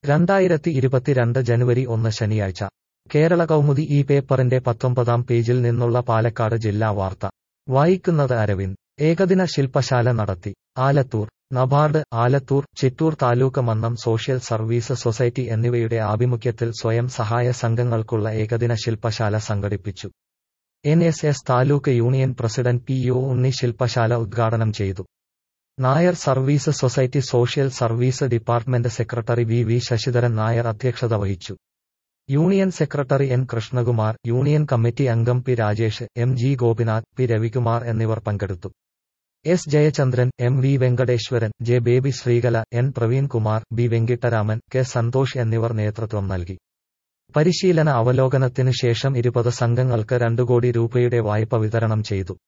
രണ്ടായിരത്തി ഇരുപത്തിരണ്ട് ജനുവരി ഒന്ന് ശനിയാഴ്ച കേരള കൗമുദി ഈ പേപ്പറിന്റെ പത്തൊമ്പതാം പേജിൽ നിന്നുള്ള പാലക്കാട് ജില്ലാ വാർത്ത വായിക്കുന്നത് അരവിന്ദ് ഏകദിന ശില്പശാല നടത്തി Alathur NABARD Alathur Chittur taluk Mannam social service society എന്നിവയുടെ ആഭിമുഖ്യത്തിൽ സ്വയം സഹായ സംഘങ്ങൾക്കുള്ള ഏകദിന ശില്പശാല സംഘടിപ്പിച്ചു N S S taluk union president P U Unni ശില്പശാല ഉദ്ഘാടനം ചെയ്തു Nair service society social service department secretary V V Sasidharan Nair അധ്യക്ഷത വഹിച്ചു union secretary N Krishnakumar union committee അംഗം P Rajesh M G Gopinath P Ravikumar എന്നിവർ പങ്കെടുത്തു S Jayachandran M V Venkateswaran J Baby Sreekala N Praveenkumar B Venkitaraman K Santhosh എന്നിവർ നേതൃത്വം നൽകി പരിശീലന അവലോകനത്തിനു ശേഷം ഇരുപത് സംഘങ്ങൾക്ക് രണ്ടു കോടി രൂപയുടെ വായ്പ വിതരണം ചെയ്തു